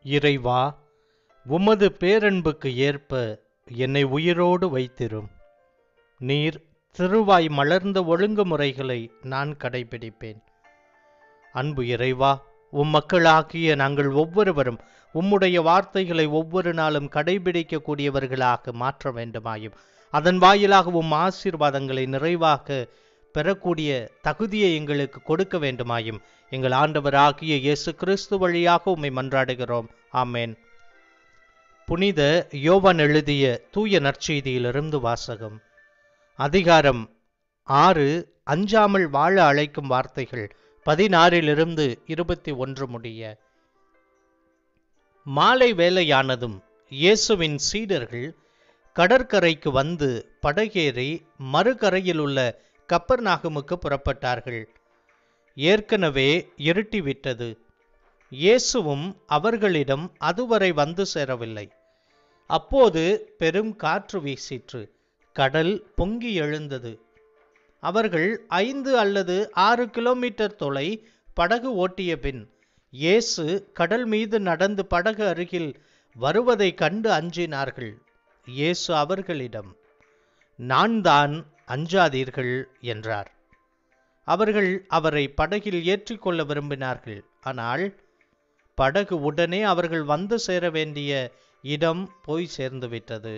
இறைவா உமது பேரன்புக்கு ஏற்ப என்னை உயிரோடு வைத்திரும் நீர் திருவாய் மலர்ந்த ஒழுங்குமுறைகளை நான் கடைபிடிப்பேன் அன்பு இறைவா உம் மக்களாகிய நாங்கள் ஒவ்வொருவரும் உம்முடைய வார்த்தைகளை ஒவ்வொரு நாளும் கடைபிடிக்கக்கூடியவர்களாக மாற்ற வேண்டுமாயும் அதன் வாயிலாக உம் ஆசீர்வாதங்களை நிறைவாக பெறக்கூடிய தகுதியை எங்களுக்கு கொடுக்க வேண்டுமாயும் எங்கள் ஆண்டவராகிய இயேசு கிறிஸ்து வழியாக உம்மை மன்றாடுகிறோம் ஆமேன் புனித யோவான் எழுதிய தூய நற்செய்தியிலிருந்து வாசகம் அதிகாரம் ஆறு அஞ்சாமல் வாழ அழைக்கும் வார்த்தைகள் பதினாறிலிருந்து இருபத்தி ஒன்று முடிய மாலை வேலையானதும் இயேசுவின் சீடர்கள் கடற்கரைக்கு வந்து படகேறி மறுகரையில் உள்ள கப்பர்நாகுமுக்கு புறப்பட்டார்கள் ஏற்கனவே இருட்டிவிட்டது இயேசுவும் அவர்களிடம் அதுவரை வந்து சேரவில்லை அப்போது பெரும் காற்று வீசிற்று கடல் பொங்கி எழுந்தது அவர்கள் ஐந்து அல்லது ஆறு கிலோமீட்டர் தொலை படகு ஓட்டிய பின் இயேசு கடல் மீது நடந்து படகு அருகில் வருவதை கண்டு அஞ்சினார்கள் இயேசு அவர்களிடம் நான் தான் அஞ்சாதீர்கள் என்றார் அவர்கள் அவரை படகில் ஏற்றிக்கொள்ள விரும்பினார்கள் ஆனால் படகு உடனே அவர்கள் வந்து சேர வேண்டிய இடம் போய் சேர்ந்துவிட்டது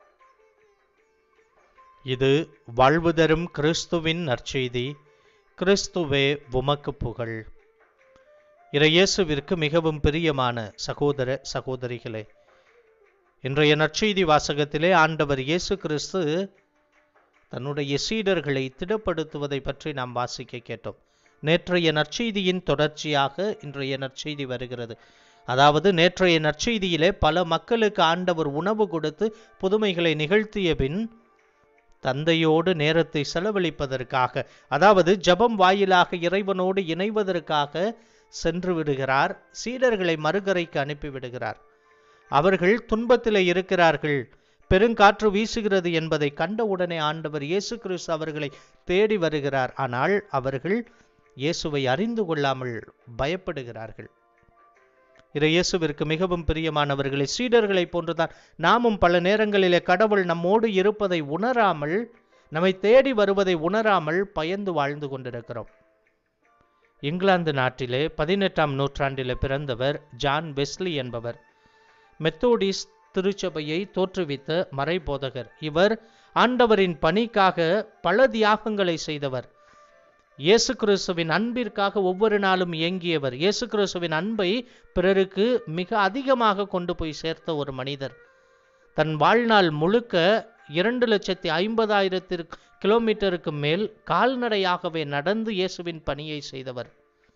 இது வாழ்வு தரும் கிறிஸ்துவின் நற்செய்தி கிறிஸ்துவே உமக்கு புகழ் இறையேசுவிற்கு மிகவும் பிரியமான சகோதர சகோதரிகளே இன்றைய நற்செய்தி வாசகத்திலே ஆண்டவர் இயேசு கிறிஸ்து தன்னுடைய சீடர்களை திடப்படுத்துவதை பற்றி நாம் வாசிக்க கேட்டோம் நேற்றைய நற்செய்தியின் தொடர்ச்சியாக இன்றைய நற்செய்தி வருகிறது அதாவது நேற்றைய நற்செய்தியிலே பல மக்களுக்கு ஆண்டவர் உணவு கொடுத்து புதுமைகளை நிகழ்த்திய பின் தந்தையோடு நேரத்தை செலவழிப்பதற்காக அதாவது ஜபம் வாயிலாக இறைவனோடு இணைவதற்காக சென்று விடுகிறார் சீடர்களை மறுகரைக்கு அனுப்பிவிடுகிறார் அவர்கள் துன்பத்திலே இருக்கிறார்கள் பெருங்காற்று வீசுகிறது என்பதை கண்டவுடனே ஆண்டவர் இயேசு கிறிஸ்து அவர்களை தேடி வருகிறார் ஆனால் அவர்கள் இயேசுவை அறிந்து கொள்ளாமல் பயப்படுகிறார்கள் இறை இயேசுவிற்கு மிகவும் பிரியமானவர்களை சீடர்களை போன்றுதான் நாமும் பல நேரங்களிலே கடவுள் நம்மோடு இருப்பதை உணராமல் நம்மை தேடி வருவதை உணராமல் பயந்து வாழ்ந்து கொண்டிருக்கிறோம் இங்கிலாந்து நாட்டிலே பதினெட்டாம் நூற்றாண்டிலே பிறந்தவர் ஜான் வெஸ்லி என்பவர் மெத்தோடிஸ் திருச்சபையை தோற்றுவித்த மறைபோதகர் இவர் ஆண்டவரின் பணிக்காக பல தியாகங்களை செய்தவர் இயேசு கிறிஸ்துவின் அன்பிற்காக ஒவ்வொரு நாளும் இயங்கியவர் இயேசு கிறிஸ்துவின் அன்பை பிறருக்கு மிக அதிகமாக கொண்டு போய் சேர்த்த ஒரு மனிதர் தன் வாழ்நாள் முழுக்க இரண்டு லட்சத்தி ஐம்பதாயிரத்திற்கு கிலோமீட்டருக்கு மேல் கால்நடையாகவே நடந்து இயேசுவின் பணியை செய்தவர்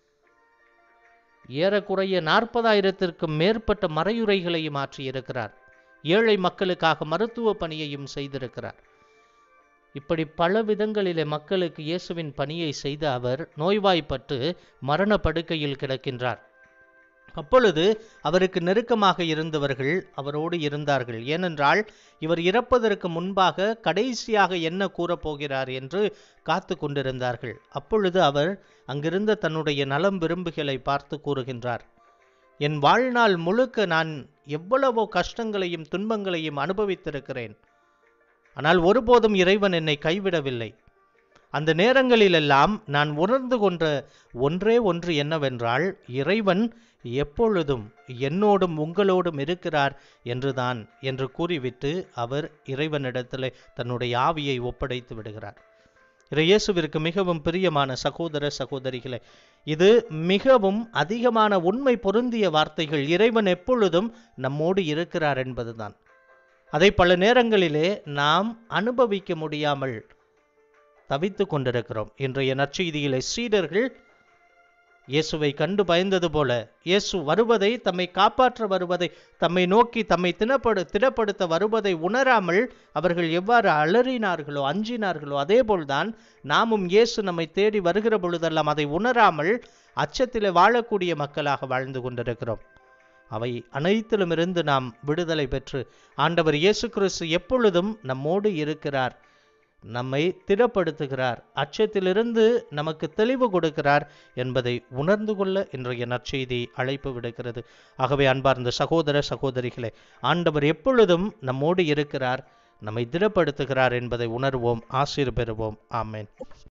ஏறக்குறைய நாற்பதாயிரத்திற்கும் மேற்பட்ட மறையுரைகளையும் ஆற்றியிருக்கிறார் ஏழை மக்களுக்காக மருத்துவ பணியையும் செய்திருக்கிறார் இப்படி பல விதங்களிலே மக்களுக்கு இயேசுவின் பணியை செய்த அவர் நோய்வாய்ப்பட்டு மரண படுக்கையில் கிடக்கின்றார் அப்பொழுது அவருக்கு நெருக்கமாக இருந்தவர்கள் அவரோடு இருந்தார்கள் ஏனென்றால் இவர் இறப்பதற்கு முன்பாக கடைசியாக என்ன கூறப்போகிறார் என்று காத்து கொண்டிருந்தார்கள் அப்பொழுது அவர் அங்கிருந்த தன்னுடைய நலம் விரும்புகளை பார்த்து கூறுகின்றார் என் வாழ்நாள் முழுக்க நான் எவ்வளவோ கஷ்டங்களையும் துன்பங்களையும் அனுபவித்திருக்கிறேன் ஆனால் ஒருபோதும் இறைவன் என்னை கைவிடவில்லை அந்த நேரங்களிலெல்லாம் நான் உணர்ந்து கொண்ட ஒன்றே ஒன்று என்னவென்றால் இறைவன் எப்பொழுதும் என்னோடும் உங்களோடும் இருக்கிறார் என்றுதான் என்று கூறிவிட்டு அவர் இறைவனிடத்தில் தன்னுடைய ஆவியை ஒப்படைத்து விடுகிறார் இயேசுவிற்கு மிகவும் பிரியமான சகோதர சகோதரிகளே இது மிகவும் அதிகமான உண்மை பொருந்திய வார்த்தைகள் இறைவன் எப்பொழுதும் நம்மோடு இருக்கிறார் என்பதுதான் அதை பல நேரங்களிலே நாம் அனுபவிக்க முடியாமல் தவித்து கொண்டிருக்கிறோம் இன்றைய நற்செய்தியிலே சீடர்கள் இயேசுவை கண்டு பயந்தது போல இயேசு வருவதை தம்மை காப்பாற்ற வருவதை தம்மை நோக்கி தம்மை தினப்படு திடப்படுத்த வருவதை உணராமல் அவர்கள் எவ்வாறு அலறினார்களோ அஞ்சினார்களோ அதேபோல்தான் நாமும் இயேசு நம்மை தேடி வருகிற பொழுதெல்லாம் அதை உணராமல் அச்சத்திலே வாழக்கூடிய மக்களாக வாழ்ந்து கொண்டிருக்கிறோம் அவை அனைத்திலுமிருந்து நாம் விடுதலை பெற்று ஆண்டவர் இயேசு கிறிஸ்து எப்பொழுதும் நம்மோடு இருக்கிறார் நம்மை திடப்படுத்துகிறார் அச்சத்திலிருந்து நமக்கு தெளிவு கொடுக்கிறார் என்பதை உணர்ந்து கொள்ள இன்றைய நற்செய்தி அழைப்பு விடுக்கிறது ஆகவே அன்பார்ந்த சகோதர சகோதரிகளே ஆண்டவர் எப்பொழுதும் நம்மோடு இருக்கிறார் நம்மை திடப்படுத்துகிறார் என்பதை உணர்வோம் ஆசீர் பெறுவோம் ஆமென்